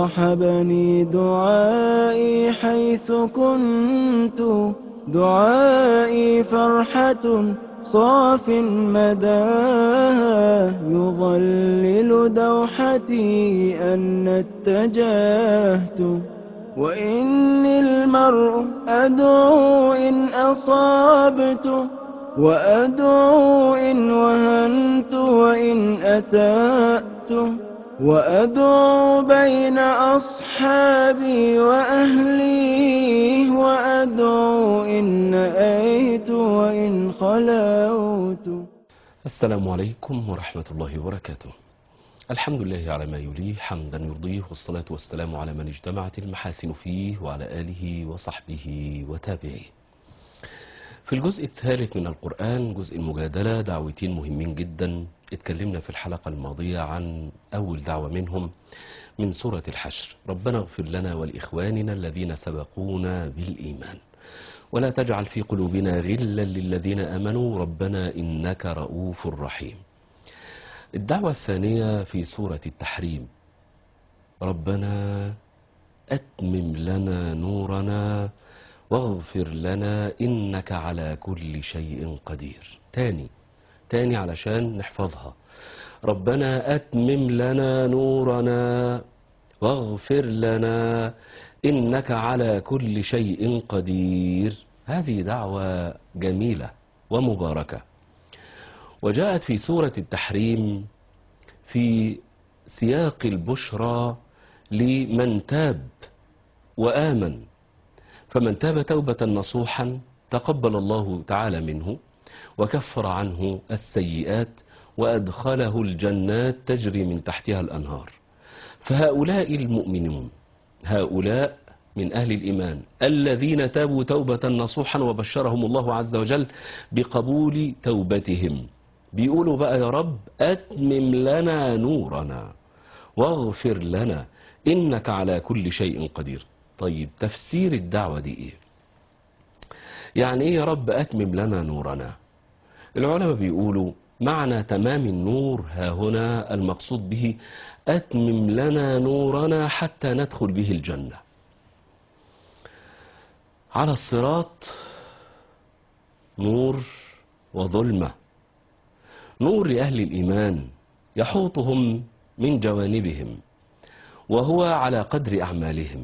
صاحبني دعائي حيث كنت دعائي فرحة صاف مداها يظلل دوحتي أن اتجهت وإني المرء أدعو إن أصابت وأدعو إن وهنت وإن أسأت وأدعو بين أصحابي وأهلي وأدعو إن أيت وإن خلوت السلام عليكم ورحمة الله وبركاته الحمد لله على ما يليه حمدا يرضيه والصلاة والسلام على من اجتمعت المحاسن فيه وعلى آله وصحبه وتابعيه في الجزء الثالث من القرآن جزء المجادلة دعوتين مهمين جدا اتكلمنا في الحلقة الماضية عن أول دعوة منهم من سورة الحشر ربنا اغفر لنا ولإخواننا الذين سبقونا بالإيمان ولا تجعل في قلوبنا غلا للذين آمنوا ربنا إنك رؤوف رحيم الدعوة الثانية في سورة التحريم ربنا أتمم لنا نورنا واغفر لنا إنك على كل شيء قدير تاني تاني علشان نحفظها ربنا أتمم لنا نورنا واغفر لنا إنك على كل شيء قدير هذه دعوة جميلة ومباركة وجاءت في سورة التحريم في سياق البشرى لمن تاب وآمن فمن تاب توبة نصوحا تقبل الله تعالى منه وكفر عنه السيئات وأدخله الجنات تجري من تحتها الأنهار فهؤلاء المؤمنون هؤلاء من أهل الإيمان الذين تابوا توبة نصوحا وبشرهم الله عز وجل بقبول توبتهم بيقولوا بقى يا رب أتمم لنا نورنا واغفر لنا إنك على كل شيء قدير طيب تفسير الدعوة دي إيه يعني إيه يا رب أتمم لنا نورنا العلماء بيقولوا معنى تمام النور ها هنا المقصود به أتمم لنا نورنا حتى ندخل به الجنة على الصراط نور وظلمة نور لأهل الإيمان يحوطهم من جوانبهم وهو على قدر أعمالهم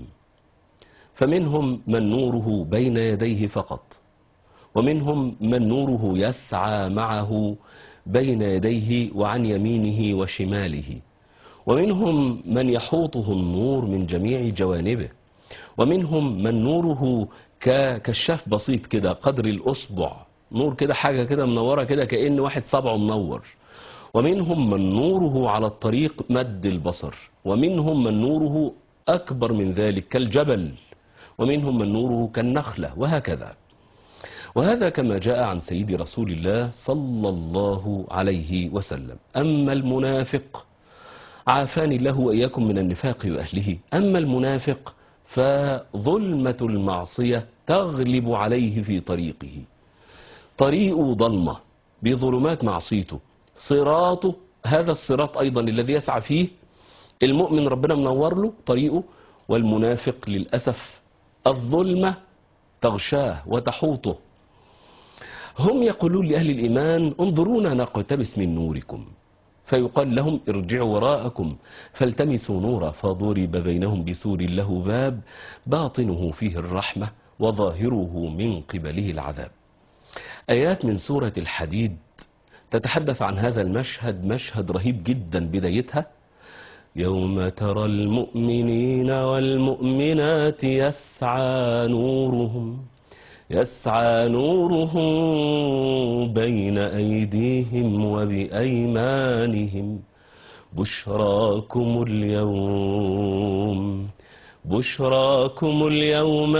فمنهم من نوره بين يديه فقط ومنهم من نوره يسعى معه بين يديه وعن يمينه وشماله ومنهم من يحوطه النور من جميع جوانبه ومنهم من نوره ككشاف بسيط كده قدر الأصبع نور كده حاجة كده منورة كده كأن واحد صبعه منور ومنهم من نوره على الطريق مد البصر ومنهم من نوره أكبر من ذلك كالجبل ومنهم من نوره كالنخلة وهكذا وهذا كما جاء عن سيد رسول الله صلى الله عليه وسلم أما المنافق عافاني الله وإياكم من النفاق وأهله أما المنافق فظلمة المعصية تغلب عليه في طريقه طريقه ضلمة بظلمات معصيته صراطه هذا الصراط أيضا الذي يسعى فيه المؤمن ربنا منور له طريقه والمنافق للأسف الظلمة تغشاه وتحوطه هم يقولون لأهل الإيمان انظرونا نقتبس من نوركم فيقال لهم ارجعوا وراءكم فالتمسوا نورا فضرب بينهم بسور له باب باطنه فيه الرحمة وظاهره من قبله العذاب آيات من سورة الحديد تتحدث عن هذا المشهد مشهد رهيب جدا بدايتها يوم ترى المؤمنين والمؤمنات يسعى نورهم يسعى نورهم بين أيديهم وبأيمانهم بشراكم اليوم بشراكم اليوم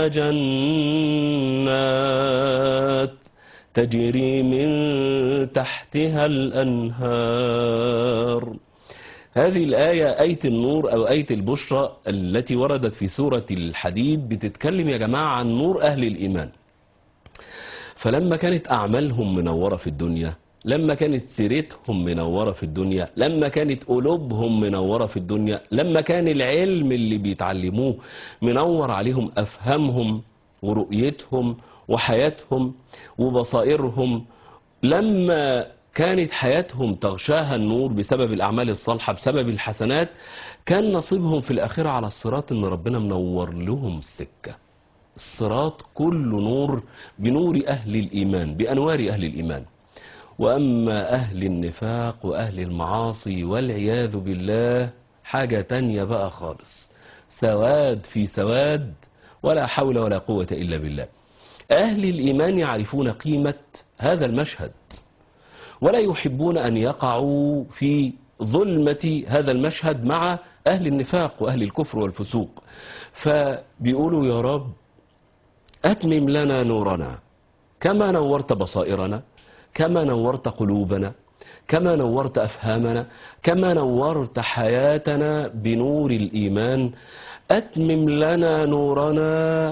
جنات تجري من تحتها الأنهار هذه الآية آية النور أو آية البشرى التي وردت في سورة الحديد بتتكلم يا جماعة عن نور أهل الإيمان فلما كانت أعمالهم منورة في الدنيا لما كانت سيرتهم منورة في الدنيا لما كانت قلوبهم منورة في الدنيا لما كان العلم اللي بيتعلموه منور عليهم أفهامهم ورؤيتهم وحياتهم وبصائرهم لما كانت حياتهم تغشاها النور بسبب الأعمال الصالحة بسبب الحسنات كان نصيبهم في الآخرة على الصراط إن ربنا منور لهم السكة الصراط كله نور بنور أهل الإيمان بأنوار أهل الإيمان وأما أهل النفاق وأهل المعاصي والعياذ بالله حاجة تانية بقى خالص سواد في سواد ولا حول ولا قوة إلا بالله أهل الإيمان يعرفون قيمة هذا المشهد ولا يحبون أن يقعوا في ظلمة هذا المشهد مع أهل النفاق وأهل الكفر والفسوق فبيقولوا يا رب أتمم لنا نورنا كما نورت بصائرنا كما نورت قلوبنا كما نورت أفهامنا كما نورت حياتنا بنور الإيمان أتمم لنا نورنا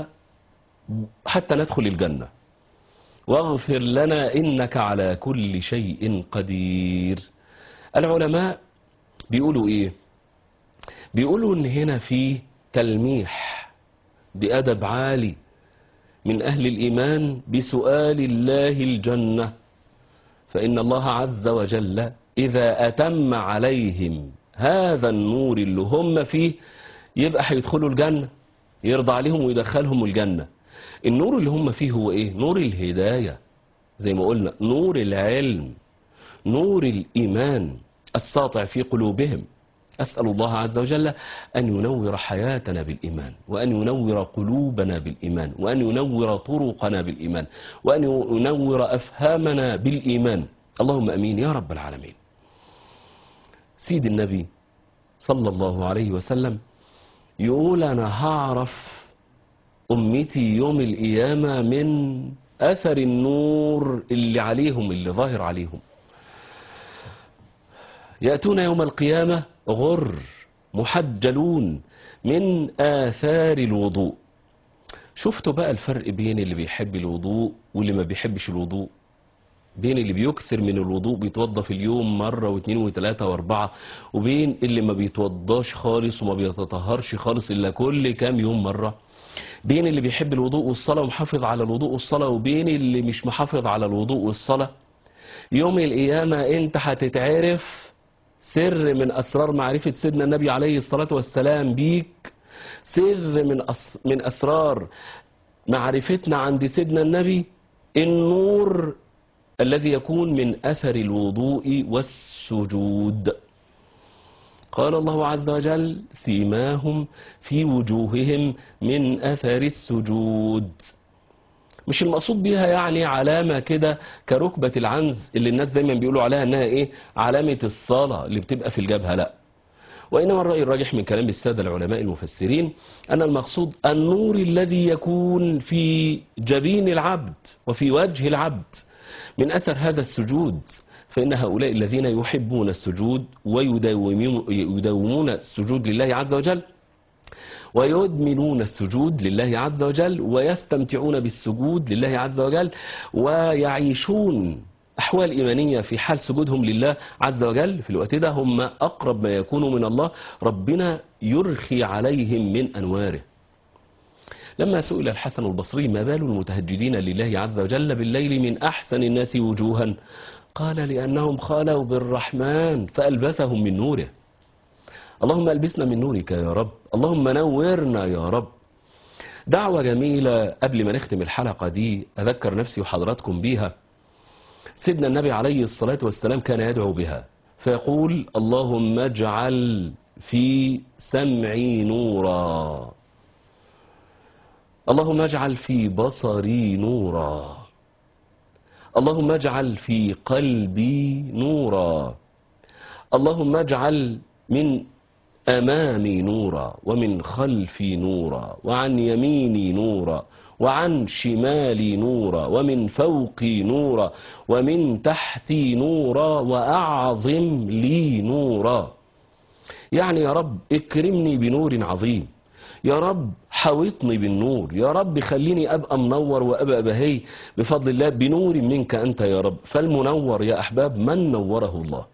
حتى ندخل الجنة واغفر لنا إنك على كل شيء قدير العلماء بيقولوا إيه بيقولوا إن هنا في تلميح بأدب عالي من أهل الإيمان بسؤال الله الجنة فإن الله عز وجل إذا أتم عليهم هذا النور اللي هم فيه يبقى هيدخلوا الجنة يرضى عليهم ويدخلهم الجنة النور اللي هم فيه هو إيه نور الهداية زي ما قلنا نور العلم نور الإيمان الساطع في قلوبهم أسأل الله عز وجل أن ينور حياتنا بالإيمان وأن ينور قلوبنا بالإيمان وأن ينور طرقنا بالإيمان وأن ينور أفهامنا بالإيمان اللهم أمين يا رب العالمين سيد النبي صلى الله عليه وسلم يقول أنا هعرف أمتي يوم القيامة من أثر النور اللي عليهم اللي ظاهر عليهم يأتون يوم القيامة غر محجلون من آثار الوضوء شفتوا بقى الفرق بين اللي بيحب الوضوء واللي ما بيحبش الوضوء بين اللي بيكثر من الوضوء بيتوضى في اليوم مرة واثنين وثلاثة واربعة وبين اللي ما بيتوضاش خالص وما بيتطهرش خالص إلا كل كام يوم مرة بين اللي بيحب الوضوء والصلاة ومحافظ على الوضوء والصلاة وبين اللي مش محافظ على الوضوء والصلاة يوم القيامة انت هتتعرف سر من أسرار معرفة سيدنا النبي عليه الصلاة والسلام بيك سر من أس من أسرار معرفتنا عند سيدنا النبي النور الذي يكون من أثر الوضوء والسجود قال الله عز وجل سيماهم في وجوههم من أثر السجود مش المقصود بيها يعني علامة كده كركبة العنز اللي الناس دايما بيقولوا عليها انها ايه علامة الصلاة اللي بتبقى في الجبهة لا وإنما الرأي الراجح من كلام السادة العلماء المفسرين أن المقصود النور الذي يكون في جبين العبد وفي وجه العبد من أثر هذا السجود فإن هؤلاء الذين يحبون السجود ويداومون السجود لله عز وجل ويدمنون السجود لله عز وجل ويستمتعون بالسجود لله عز وجل ويعيشون أحوال إيمانية في حال سجودهم لله عز وجل في الوقت ده هم أقرب ما يكونوا من الله ربنا يرخي عليهم من أنواره لما سئل الحسن البصري ما بال المتهجدين لله عز وجل بالليل من أحسن الناس وجوها قال لأنهم خالوا بالرحمن فألبسهم من نوره اللهم ألبسنا من نورك يا رب اللهم نورنا يا رب دعوة جميلة قبل ما نختم الحلقة دي أذكر نفسي وحضراتكم بيها سيدنا النبي عليه الصلاة والسلام كان يدعو بها فيقول اللهم اجعل في سمعي نورا اللهم اجعل في بصري نورا اللهم اجعل في قلبي نورا اللهم اجعل من أمامي نورا ومن خلفي نورا وعن يميني نورا وعن شمالي نورا ومن فوقي نورا ومن تحتي نورا وأعظم لي نورا يعني يا رب اكرمني بنور عظيم يا رب حاوطني بالنور يا رب خليني أبقى منور وأبقى بهي بفضل الله بنور منك أنت يا رب فالمنور يا أحباب من نوره الله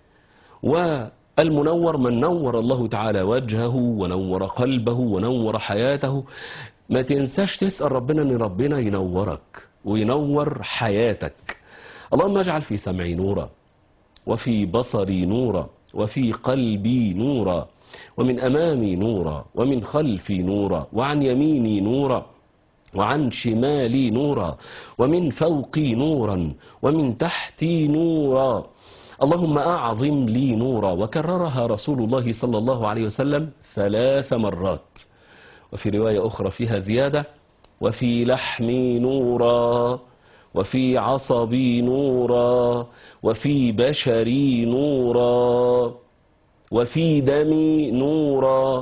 والمنور من نور الله تعالى وجهه ونور قلبه ونور حياته ما تنساش تسأل ربنا أن ربنا ينورك وينور حياتك اللهم اجعل في سمعي نورا وفي بصري نورا وفي قلبي نورا ومن أمامي نورا ومن خلفي نورا وعن يميني نورا وعن شمالي نورا ومن فوقي نورا ومن تحتي نورا اللهم أعظم لي نورا وكررها رسول الله صلى الله عليه وسلم ثلاث مرات وفي رواية أخرى فيها زيادة وفي لحمي نورا وفي عصبي نورا وفي بشري نورا وفي دمي نورا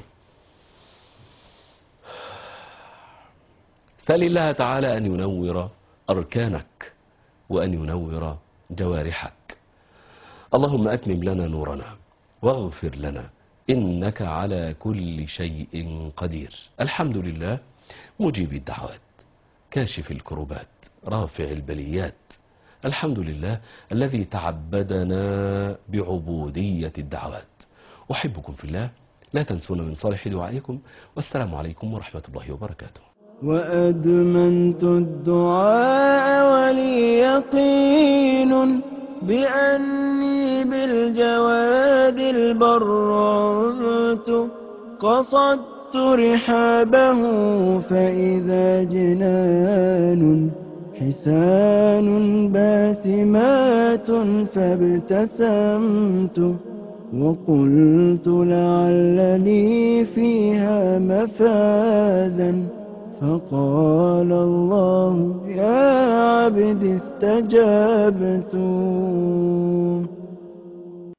سل الله تعالى أن ينور أركانك وأن ينور جوارحك اللهم أتمم لنا نورنا واغفر لنا إنك على كل شيء قدير الحمد لله مجيب الدعوات كاشف الكربات رافع البليات الحمد لله الذي تعبدنا بعبودية الدعوات أحبكم في الله لا تنسونا من صالح دعائكم والسلام عليكم ورحمة الله وبركاته وأدمنت الدعاء ولي يقين بأني بالجواد البررت قصدت رحابه فإذا جنان حسان باسمات فابتسمت وقلت لعلني فيها مفازا فقال الله يا عبد استجبت